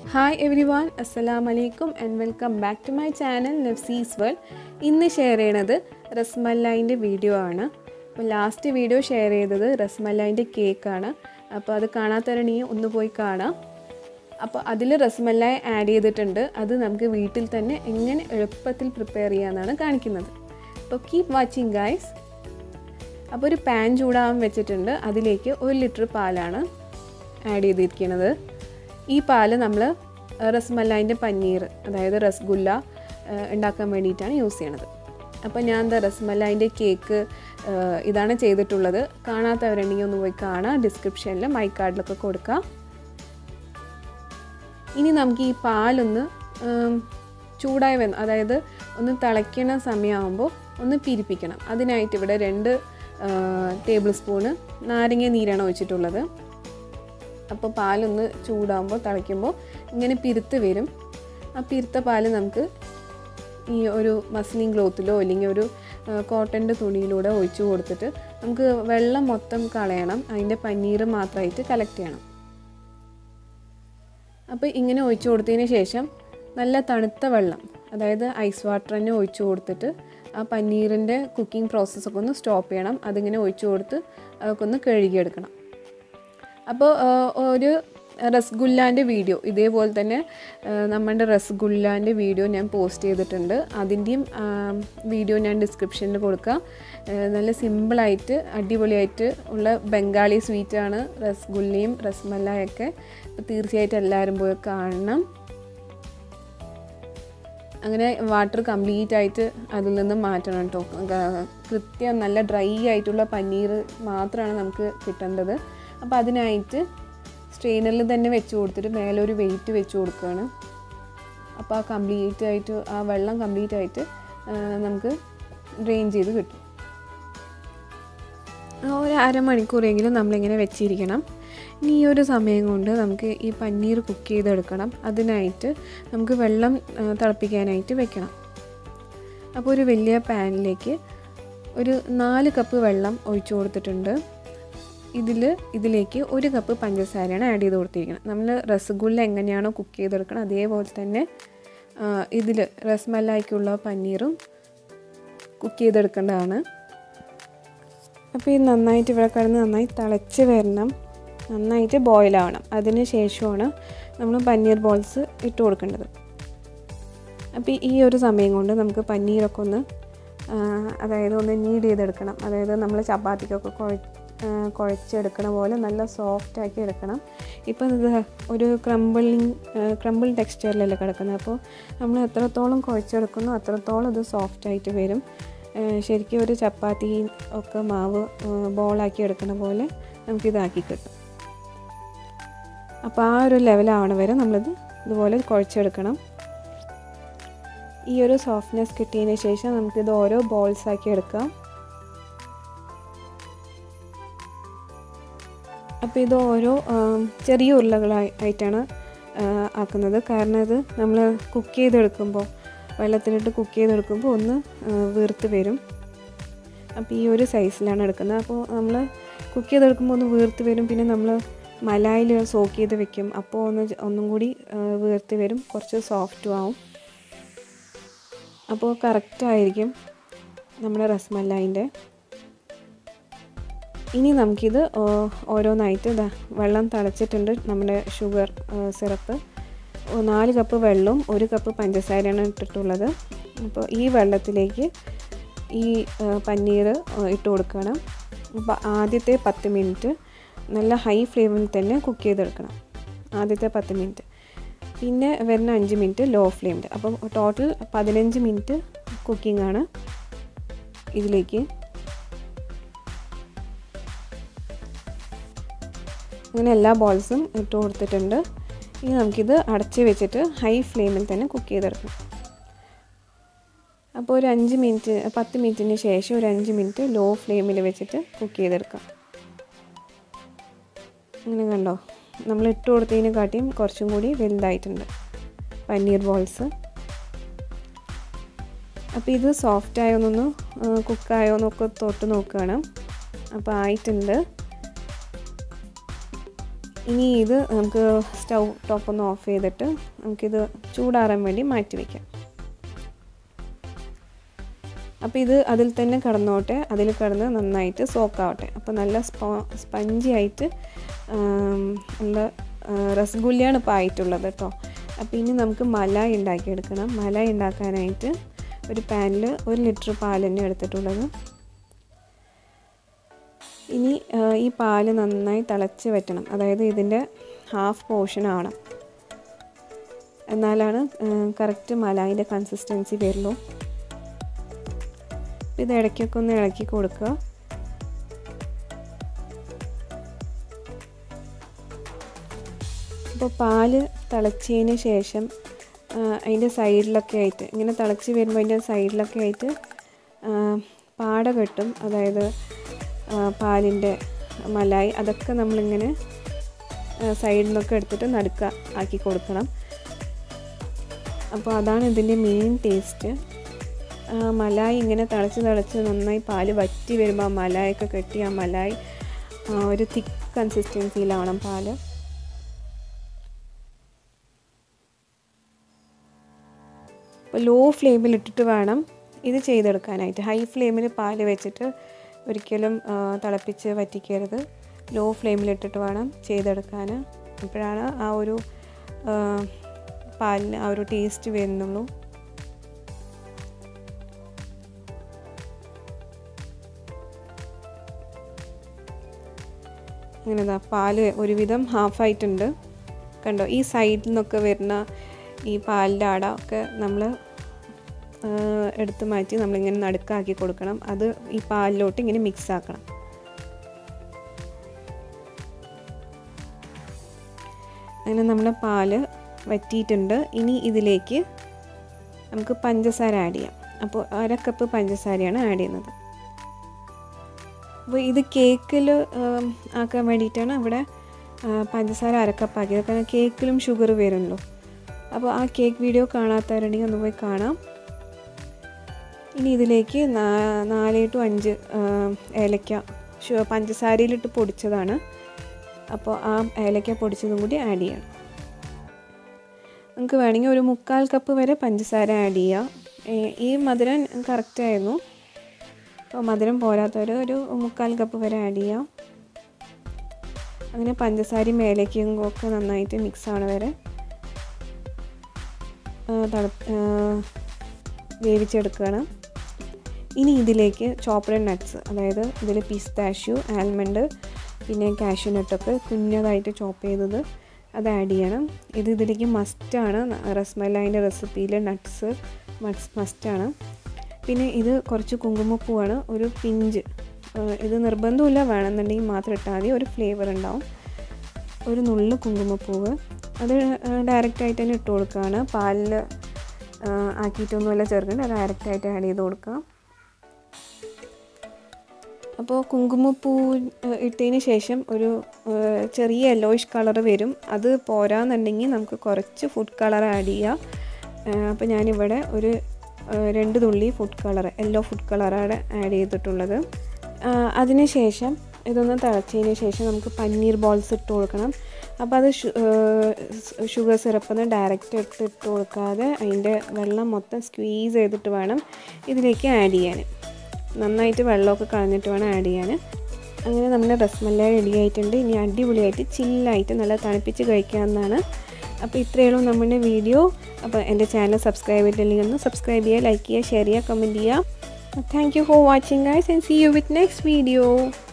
hi every everyone അസ്സലാം വലൈക്കും and welcome back to my channel Nafsi's world ഇന്ന് share ചെയ്യണത് റസ്മല്ലായിൻ്റെ വീഡിയോ ആണ് അപ്പോൾ ലാസ്റ്റ് വീഡിയോ ഷെയർ ചെയ്തത് റസ്മല്ലായിൻ്റെ കേക്കാണ് അപ്പോൾ അത് കാണാത്തവരുണ്ടെങ്കിൽ ഒന്ന് പോയി കാണാം അപ്പോൾ അതിൽ റസ്മല്ലായി ആഡ് ചെയ്തിട്ടുണ്ട് അത് നമുക്ക് വീട്ടിൽ തന്നെ എങ്ങനെ എളുപ്പത്തിൽ പ്രിപ്പയർ ചെയ്യാമെന്നാണ് കാണിക്കുന്നത് അപ്പോൾ കീപ് വാച്ചിങ് ഗൈസ് അപ്പോൾ ഒരു പാൻ ചൂടാകാൻ വെച്ചിട്ടുണ്ട് അതിലേക്ക് ഒരു ലിറ്റർ പാലാണ് ആഡ് ചെയ്തിരിക്കുന്നത് ഈ പാല് നമ്മൾ റസ്മല്ലായിൻ്റെ പനീർ അതായത് റസ്ഗുല്ല ഉണ്ടാക്കാൻ വേണ്ടിയിട്ടാണ് യൂസ് ചെയ്യണത് അപ്പോൾ ഞാൻ എന്താ റസ്മല്ലായിൻ്റെ കേക്ക് ഇതാണ് ചെയ്തിട്ടുള്ളത് കാണാത്തവരുണ്ടെങ്കിൽ ഒന്ന് പോയി കാണാം ഡിസ്ക്രിപ്ഷനിൽ മൈ കാർഡിലൊക്കെ കൊടുക്കാം ഇനി നമുക്ക് ഈ പാലൊന്ന് ചൂടായി വന്ന് അതായത് ഒന്ന് തിളയ്ക്കണ സമയമാകുമ്പോൾ ഒന്ന് പിരിപ്പിക്കണം അതിനായിട്ട് ഇവിടെ രണ്ട് ടേബിൾ സ്പൂണ് നാരങ്ങ നീരാണ് ഒഴിച്ചിട്ടുള്ളത് അപ്പോൾ പാലൊന്ന് ചൂടാകുമ്പോൾ തിളയ്ക്കുമ്പോൾ ഇങ്ങനെ പിരുത്ത് വരും ആ പിരുത്ത പാല് നമുക്ക് ഈ ഒരു മസ്ലിൻ ക്ലോത്തിലോ അല്ലെങ്കിൽ ഒരു കോട്ടൻ്റെ തുണിയിലൂടെ ഒഴിച്ചു കൊടുത്തിട്ട് നമുക്ക് വെള്ളം മൊത്തം കളയണം അതിൻ്റെ പനീർ മാത്രമായിട്ട് കളക്ട് ചെയ്യണം അപ്പോൾ ഇങ്ങനെ ഒഴിച്ചു കൊടുത്തതിന് ശേഷം നല്ല തണുത്ത വെള്ളം അതായത് ഐസ് വാട്ടർ തന്നെ ഒഴിച്ചു കൊടുത്തിട്ട് ആ പനീറിൻ്റെ കുക്കിംഗ് പ്രോസസ്സൊക്കെ ഒന്ന് സ്റ്റോപ്പ് ചെയ്യണം അതിങ്ങനെ ഒഴിച്ചു കൊടുത്ത് അതൊക്കെ ഒന്ന് കഴുകിയെടുക്കണം അപ്പോൾ ഒരു റസ്ഗുല്ലാൻ്റെ വീഡിയോ ഇതേപോലെ തന്നെ നമ്മുടെ റസ്ഗുല്ലാൻ്റെ വീഡിയോ ഞാൻ പോസ്റ്റ് ചെയ്തിട്ടുണ്ട് അതിൻ്റെയും വീഡിയോ ഞാൻ ഡിസ്ക്രിപ്ഷനിൽ കൊടുക്കാം നല്ല സിമ്പിളായിട്ട് അടിപൊളിയായിട്ട് ഉള്ള ബംഗാളി സ്വീറ്റാണ് റസ്ഗുല്ലയും റസ്മലായൊക്കെ അപ്പോൾ തീർച്ചയായിട്ടും എല്ലാവരും പോയി കാണണം അങ്ങനെ വാട്ടർ കംപ്ലീറ്റ് ആയിട്ട് അതിൽ നിന്ന് മാറ്റണം കേട്ടോ കൃത്യം നല്ല ഡ്രൈ ആയിട്ടുള്ള പനീർ മാത്രമാണ് നമുക്ക് കിട്ടേണ്ടത് അപ്പോൾ അതിനായിട്ട് സ്ട്രെയിനറിൽ തന്നെ വെച്ച് കൊടുത്തിട്ട് മേലെ ഒരു വെയിറ്റ് വെച്ച് കൊടുക്കുകയാണ് അപ്പോൾ ആ കംപ്ലീറ്റ് ആയിട്ട് ആ വെള്ളം കംപ്ലീറ്റ് ആയിട്ട് നമുക്ക് ഡ്രെയിൻ ചെയ്ത് കിട്ടും ഒരു അരമണിക്കൂറെങ്കിലും നമ്മളിങ്ങനെ വെച്ചിരിക്കണം ഇനി ഈ ഒരു സമയം കൊണ്ട് നമുക്ക് ഈ പനീർ കുക്ക് ചെയ്തെടുക്കണം അതിനായിട്ട് നമുക്ക് വെള്ളം തിളപ്പിക്കാനായിട്ട് വെക്കണം അപ്പോൾ ഒരു വലിയ പാനിലേക്ക് ഒരു നാല് കപ്പ് വെള്ളം ഒഴിച്ചു കൊടുത്തിട്ടുണ്ട് ഇതിൽ ഇതിലേക്ക് ഒരു കപ്പ് പഞ്ചസാരയാണ് ആഡ് ചെയ്ത് കൊടുത്തിരിക്കുന്നത് നമ്മൾ റസഗുല്ല എങ്ങനെയാണോ കുക്ക് ചെയ്തെടുക്കണം അതേപോലെ തന്നെ ഇതിൽ റസ്മല്ലായ്ക്കുള്ള പനീറും കുക്ക് ചെയ്തെടുക്കേണ്ടതാണ് അപ്പോൾ ഇത് നന്നായിട്ട് ഇവിടെ കിടന്ന് നന്നായി തിളച്ച് വരണം നന്നായിട്ട് ബോയിലാവണം അതിന് ശേഷമാണ് നമ്മൾ പനീർ ബോൾസ് ഇട്ട് കൊടുക്കേണ്ടത് അപ്പോൾ ഈ ഒരു സമയം കൊണ്ട് നമുക്ക് പനീരൊക്കെ ഒന്ന് അതായത് ഒന്ന് നീഡ് ചെയ്തെടുക്കണം അതായത് നമ്മൾ ചപ്പാത്തിക്കൊക്കെ കുഴ കുഴച്ചെടുക്കണ പോലെ നല്ല സോഫ്റ്റ് ആക്കി എടുക്കണം ഇപ്പം ഇത് ഒരു ക്രമ്പിളിങ് ക്രമ്പിൾ ടെക്സ്ചറിലല്ലേ കിടക്കുന്നത് അപ്പോൾ നമ്മൾ എത്രത്തോളം കുഴച്ചെടുക്കുന്നു അത്രത്തോളം ഇത് സോഫ്റ്റ് ആയിട്ട് വരും ശരിക്കും ഒരു ചപ്പാത്തി ഒക്കെ മാവ് ബോളാക്കി എടുക്കണ പോലെ നമുക്കിതാക്കി കിട്ടും അപ്പോൾ ആ ഒരു ലെവലാവണ വരെ നമ്മളിത് ഇതുപോലെ കുഴച്ചെടുക്കണം ഈ ഒരു സോഫ്റ്റ്നെസ് കിട്ടിയതിന് ശേഷം നമുക്കിത് ഓരോ ബോൾസ് ആക്കി എടുക്കാം അപ്പോൾ ഇത് ഓരോ ചെറിയ ഉരുളകളായിട്ടാണ് ആക്കുന്നത് കാരണം ഇത് നമ്മൾ കുക്ക് ചെയ്തെടുക്കുമ്പോൾ വെള്ളത്തിലിട്ട് കുക്ക് ചെയ്തെടുക്കുമ്പോൾ ഒന്ന് വീർത്ത് വരും അപ്പോൾ ഈ ഒരു സൈസിലാണ് എടുക്കുന്നത് അപ്പോൾ നമ്മൾ കുക്ക് ചെയ്തെടുക്കുമ്പോൾ ഒന്ന് വീർത്ത് വരും പിന്നെ നമ്മൾ മലായിൽ സോക്ക് ചെയ്ത് വെക്കും അപ്പോൾ ഒന്ന് ഒന്നും കൂടി വീർത്ത് വരും കുറച്ച് സോഫ്റ്റും ആവും അപ്പോൾ കറക്റ്റായിരിക്കും നമ്മുടെ റസ്മല്ലായിൻ്റെ ഇനി നമുക്കിത് ഓരോന്നായിട്ട് ഇതാ വെള്ളം തിളച്ചിട്ടുണ്ട് നമ്മുടെ ഷുഗർ സിറപ്പ് നാല് കപ്പ് വെള്ളവും ഒരു കപ്പ് പഞ്ചസാരയാണ് ഇട്ടിട്ടുള്ളത് അപ്പോൾ ഈ വെള്ളത്തിലേക്ക് ഈ പനീർ ഇട്ട് കൊടുക്കണം അപ്പോൾ ആദ്യത്തെ പത്ത് മിനിറ്റ് നല്ല ഹൈ ഫ്ലെയിമിൽ തന്നെ കുക്ക് ചെയ്തെടുക്കണം ആദ്യത്തെ പത്ത് മിനിറ്റ് പിന്നെ വരുന്ന അഞ്ച് മിനിറ്റ് ലോ ഫ്ലെയിമിൽ അപ്പം ടോട്ടൽ പതിനഞ്ച് മിനിറ്റ് കുക്കിംഗ് ആണ് ഇതിലേക്ക് അങ്ങനെ എല്ലാ ബോൾസും ഇട്ട് കൊടുത്തിട്ടുണ്ട് ഇനി നമുക്കിത് അടച്ച് വെച്ചിട്ട് ഹൈ ഫ്ലെയിമിൽ തന്നെ കുക്ക് ചെയ്തെടുക്കണം അപ്പോൾ ഒരു അഞ്ച് മിനിറ്റ് പത്ത് മിനിറ്റിന് ശേഷം ഒരു അഞ്ച് മിനിറ്റ് ലോ ഫ്ലെയിമിൽ വെച്ചിട്ട് കുക്ക് ചെയ്തെടുക്കാം അങ്ങനെ കണ്ടോ നമ്മൾ ഇട്ട് കൊടുത്തതിനെ കാട്ടിയും കുറച്ചും കൂടി വലുതായിട്ടുണ്ട് പനീർ ബോൾസ് അപ്പോൾ ഇത് സോഫ്റ്റ് ആയോന്നൊന്ന് കുക്കായോ എന്നൊക്കെ തൊട്ട് നോക്കുകയാണ് അപ്പോൾ ആയിട്ടുണ്ട് ഇനി ഇത് നമുക്ക് സ്റ്റൗ ടോപ്പ് ഒന്ന് ഓഫ് ചെയ്തിട്ട് നമുക്കിത് ചൂടാറാൻ വേണ്ടി മാറ്റി വയ്ക്കാം അപ്പോൾ ഇത് അതിൽ തന്നെ കിടന്നോട്ടെ അതിൽ കിടന്ന് നന്നായിട്ട് സോക്കാവട്ടെ അപ്പോൾ നല്ല സ്പോ സ്പഞ്ചി ആയിട്ട് നല്ല രസഗുല്യാണ് ഇപ്പോൾ ആയിട്ടുള്ളത് കേട്ടോ അപ്പോൾ ഇനി നമുക്ക് മലായി ഉണ്ടാക്കിയെടുക്കണം മലായി ഉണ്ടാക്കാനായിട്ട് ഒരു പാനിൽ ഒരു ലിറ്റർ പാൽ തന്നെ എടുത്തിട്ടുള്ളത് ഇനി ഈ പാല് നന്നായി തിളച്ച് വറ്റണം അതായത് ഇതിൻ്റെ ഹാഫ് പോർഷൻ ആവണം എന്നാലാണ് കറക്റ്റ് മലായിൻ്റെ കൺസിസ്റ്റൻസി വരുള്ളൂ ഇത് ഇടയ്ക്കൊക്കെ ഒന്ന് ഇളക്കി കൊടുക്കുക അപ്പോൾ പാല് തിളച്ചതിന് ശേഷം അതിൻ്റെ സൈഡിലൊക്കെ ആയിട്ട് ഇങ്ങനെ തിളച്ച് വരുമ്പോൾ അതിൻ്റെ സൈഡിലൊക്കെ ആയിട്ട് പാട കെട്ടും അതായത് പാലിൻ്റെ മലായി അതൊക്കെ നമ്മളിങ്ങനെ സൈഡിൽ നിന്നൊക്കെ എടുത്തിട്ട് നടുക്ക ആക്കി കൊടുക്കണം അപ്പോൾ അതാണ് ഇതിൻ്റെ മെയിൻ ടേസ്റ്റ് മലായി ഇങ്ങനെ തിളച്ച് തിളച്ച് നന്നായി പാല് വറ്റി വരുമ്പോൾ ആ മലായൊക്കെ കെട്ടി ആ മലായി ഒരു തിക്ക് കൺസിസ്റ്റൻസിയിലാവണം പാല് അപ്പോൾ ലോ ഫ്ലെയിമിൽ ഇട്ടിട്ട് വേണം ഇത് ചെയ്തെടുക്കാനായിട്ട് ഹൈ ഫ്ലെയിമിൽ പാല് വെച്ചിട്ട് ഒരിക്കലും തിളപ്പിച്ച് വറ്റിക്കരുത് ലോ ഫ്ലെയിമിലിട്ടിട്ട് വേണം ചെയ്തെടുക്കാൻ അപ്പോഴാണ് ആ ഒരു പാലിന് ആ ഒരു ടേസ്റ്റ് വരുന്നുള്ളൂ അങ്ങനെതാ പാല് ഒരുവിധം ഹാഫായിട്ടുണ്ട് കണ്ടോ ഈ സൈഡിൽ നിന്നൊക്കെ വരുന്ന ഈ പാലിൻ്റെ അട ഒക്കെ നമ്മൾ എടുത്ത് മാറ്റി നമ്മളിങ്ങനെ നടുക്കാക്കി കൊടുക്കണം അത് ഈ പാലിലോട്ട് ഇങ്ങനെ മിക്സ് ആക്കണം അങ്ങനെ നമ്മുടെ പാല് വറ്റിയിട്ടുണ്ട് ഇനി ഇതിലേക്ക് നമുക്ക് പഞ്ചസാര ആഡ് ചെയ്യാം അപ്പോൾ അര കപ്പ് പഞ്ചസാരയാണ് ആഡ് ചെയ്യുന്നത് അപ്പോൾ ഇത് കേക്കിൽ ആക്കാൻ വേണ്ടിയിട്ടാണ് ഇവിടെ പഞ്ചസാര അരക്കപ്പാക്കിയത് കാരണം കേക്കിലും ഷുഗർ വരുമല്ലോ അപ്പോൾ ആ കേക്ക് വീഡിയോ കാണാത്തവരുണ്ടെങ്കിൽ ഒന്ന് പോയി കാണാം ഇനി ഇതിലേക്ക് നാല് ടു അഞ്ച് ഏലക്ക പഞ്ചസാരയിലിട്ട് പൊടിച്ചതാണ് അപ്പോൾ ആ ഏലക്ക പൊടിച്ചതും കൂടി ആഡ് ചെയ്യണം നമുക്ക് വേണമെങ്കിൽ ഒരു മുക്കാൽ കപ്പ് വരെ പഞ്ചസാര ആഡ് ചെയ്യാം ഈ മധുരം കറക്റ്റായിരുന്നു അപ്പോൾ മധുരം പോരാത്തവർ ഒരു മുക്കാൽ കപ്പ് വരെ ആഡ് ചെയ്യാം അങ്ങനെ പഞ്ചസാരയും ഏലക്കയും ഒക്കെ നന്നായിട്ട് മിക്സ് ആവണ വരെ തള വേവിച്ചെടുക്കുകയാണ് ഇനി ഇതിലേക്ക് ചോപ്പഡ് നട്ട്സ് അതായത് ഇതിൽ പിസ്താഷ്യൂ ആൽമണ്ട് പിന്നെ കാഷ്യൂ നട്ടൊക്കെ കുഞ്ഞതായിട്ട് ചോപ്പ് ചെയ്തത് അത് ആഡ് ചെയ്യണം ഇത് ഇതിലേക്ക് മസ്റ്റാണ് റസ്മലൈൻ്റെ റെസിപ്പിയിൽ നട്ട്സ് മസ് മസ്റ്റാണ് പിന്നെ ഇത് കുറച്ച് കുങ്കുമപ്പൂവാണ് ഒരു പിഞ്ച് ഇത് നിർബന്ധമില്ല വേണമെന്നുണ്ടെങ്കിൽ മാത്രം ഇട്ടാൽ മതി ഒരു ഫ്ലേവർ ഉണ്ടാവും ഒരു നുള്ളു കുങ്കുമപ്പൂവ് അത് ഡയറക്റ്റായിട്ട് തന്നെ ഇട്ട് കൊടുക്കുകയാണ് പാലിൽ ആക്കിയിട്ടൊന്നുമല്ല ചേർക്കേണ്ടത് അത് ഡയറക്റ്റായിട്ട് ആഡ് ചെയ്ത് കൊടുക്കാം അപ്പോൾ കുങ്കുമപ്പൂ ഇട്ടതിന് ശേഷം ഒരു ചെറിയ യെല്ലോയിഷ് കളർ വരും അത് പോരാന്നുണ്ടെങ്കിൽ നമുക്ക് കുറച്ച് ഫുഡ് കളർ ആഡ് ചെയ്യാം അപ്പോൾ ഞാനിവിടെ ഒരു രണ്ട് തുള്ളി ഫുഡ് കളർ യെല്ലോ ഫുഡ് കളറാണ് ആഡ് ചെയ്തിട്ടുള്ളത് അതിന് ശേഷം ഇതൊന്ന് തിളച്ചതിന് ശേഷം നമുക്ക് പനീർ ബോൾസ് ഇട്ട് കൊടുക്കണം അപ്പോൾ അത് ഷുഗർ സിറപ്പൊന്ന് ഡയറക്റ്റ് ഇട്ട് ഇട്ട് കൊടുക്കാതെ അതിൻ്റെ വെള്ളം മൊത്തം സ്ക്വീസ് ചെയ്തിട്ട് വേണം ഇതിലേക്ക് ആഡ് ചെയ്യാൻ നന്നായിട്ട് വെള്ളമൊക്കെ കളഞ്ഞിട്ട് വേണം ആഡ് ചെയ്യാൻ അങ്ങനെ നമ്മുടെ റസ്മല്ലായി റെഡി ആയിട്ടുണ്ട് ഇനി അടിപൊളിയായിട്ട് ചില്ലായിട്ട് നല്ല തണുപ്പിച്ച് കഴിക്കാവുന്നതാണ് അപ്പോൾ ഇത്രയേ ഉള്ളൂ നമ്മുടെ വീഡിയോ അപ്പോൾ എൻ്റെ ചാനൽ സബ്സ്ക്രൈബ് ചെയ്തിട്ടില്ലെങ്കിൽ ഒന്ന് സബ്സ്ക്രൈബ് ചെയ്യുക ലൈക്ക് ചെയ്യുക ഷെയർ ചെയ്യുക കമൻറ്റ് ചെയ്യുക thank you for watching guys and see you with next video